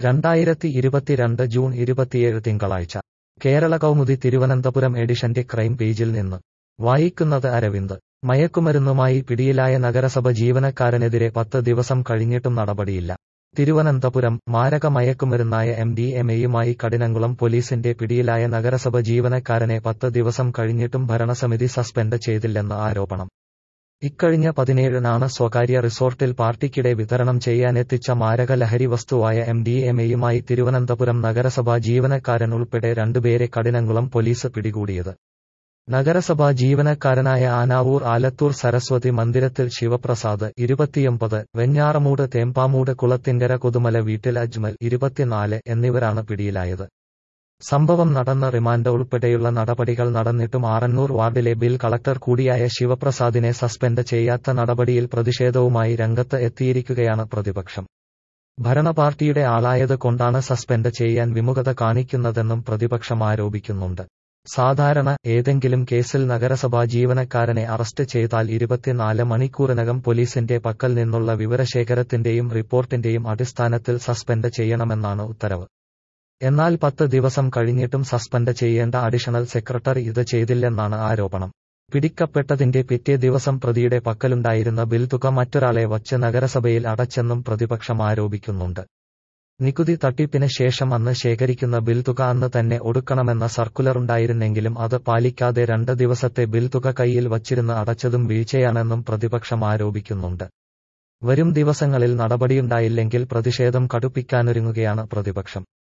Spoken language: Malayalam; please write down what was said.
രണ്ടായിരത്തി ഇരുപത്തിരണ്ട് ജൂൺ ഇരുപത്തിയേഴ് തിങ്കളാഴ്ച കേരള കൗമുദി തിരുവനന്തപുരം എഡിഷന്റെ ക്രൈം പേജിൽ നിന്ന് വായിക്കുന്നത് അരവിന്ദ് മയക്കുമരുന്നുമായി പിടിയിലായ നഗരസഭ ജീവനക്കാരനെതിരെ പത്ത് ദിവസം കഴിഞ്ഞിട്ടും നടപടിയില്ല തിരുവനന്തപുരം മാരക മയക്കുമരുന്നായ എം ഡി എം എയുമായി കഠിനംകുളം പോലീസിന്റെ പിടിയിലായ നഗരസഭ ജീവനക്കാരനെ പത്ത് ദിവസം കഴിഞ്ഞിട്ടും ഭരണസമിതി സസ്പെൻഡ് ചെയ്തില്ലെന്ന് ആരോപണം ഇക്കഴിഞ്ഞ പതിനേഴിനാണ് സ്വകാര്യ റിസോർട്ടിൽ പാർട്ടിക്കിടെ വിതരണം ചെയ്യാനെത്തിച്ച മാരക ലഹരി വസ്തുവായ എം ഡി എം എയുമായി തിരുവനന്തപുരം നഗരസഭാ ജീവനക്കാരൻ ഉൾപ്പെടെ രണ്ടുപേരെ കഠിനംകുളം പോലീസ് പിടികൂടിയത് നഗരസഭാ ജീവനക്കാരനായ ആനാവൂർ ആലത്തൂർ സരസ്വതി മന്ദിരത്തിൽ ശിവപ്രസാദ് ഇരുപത്തിയൊമ്പത് വെഞ്ഞാറമൂട് തേമ്പാമൂട് കുളത്തിങ്കര കൊതുമല വീട്ടിൽ അജ്മൽ ഇരുപത്തിനാല് എന്നിവരാണ് പിടിയിലായത് സംഭവം നടന്ന റിമാൻഡ് ഉൾപ്പെടെയുള്ള നടപടികൾ നടന്നിട്ടും ആറന്നൂർ വാർഡിലെ ബിൽ കളക്ടർ കൂടിയായ ശിവപ്രസാദിനെ സസ്പെൻഡ് ചെയ്യാത്ത നടപടിയിൽ പ്രതിഷേധവുമായി രംഗത്ത് എത്തിയിരിക്കുകയാണ് പ്രതിപക്ഷം ഭരണപാർട്ടിയുടെ ആളായത് കൊണ്ടാണ് സസ്പെൻഡ് ചെയ്യാൻ വിമുഖത കാണിക്കുന്നതെന്നും പ്രതിപക്ഷം ആരോപിക്കുന്നുണ്ട് സാധാരണ ഏതെങ്കിലും കേസിൽ നഗരസഭാ ജീവനക്കാരനെ അറസ്റ്റ് ചെയ്താൽ ഇരുപത്തിനാല് മണിക്കൂറിനകം പോലീസിന്റെ പക്കൽ നിന്നുള്ള വിവരശേഖരത്തിന്റെയും റിപ്പോർട്ടിന്റെയും അടിസ്ഥാനത്തിൽ സസ്പെൻഡ് ചെയ്യണമെന്നാണ് ഉത്തരവ് എന്നാൽ പത്ത് ദിവസം കഴിഞ്ഞിട്ടും സസ്പെൻഡ് ചെയ്യേണ്ട അഡീഷണൽ സെക്രട്ടറി ഇത് ചെയ്തില്ലെന്നാണ് ആരോപണം പിടിക്കപ്പെട്ടതിന്റെ പിറ്റേ ദിവസം പ്രതിയുടെ പക്കലുണ്ടായിരുന്ന ബിൽ തുക മറ്റൊരാളെ വച്ച് നഗരസഭയിൽ അടച്ചെന്നും പ്രതിപക്ഷം ആരോപിക്കുന്നുണ്ട് നികുതി തട്ടിപ്പിന് ശേഷം അന്ന് ശേഖരിക്കുന്ന ബിൽ തുക അന്ന് തന്നെ ഒടുക്കണമെന്ന സർക്കുലറുണ്ടായിരുന്നെങ്കിലും അത് പാലിക്കാതെ രണ്ട് ദിവസത്തെ ബിൽ തുക കൈയിൽ വച്ചിരുന്ന് അടച്ചതും വീഴ്ചയാണെന്നും പ്രതിപക്ഷം ആരോപിക്കുന്നുണ്ട് വരും ദിവസങ്ങളിൽ നടപടിയുണ്ടായില്ലെങ്കിൽ പ്രതിഷേധം കടുപ്പിക്കാനൊരുങ്ങുകയാണ് പ്രതിപക്ഷം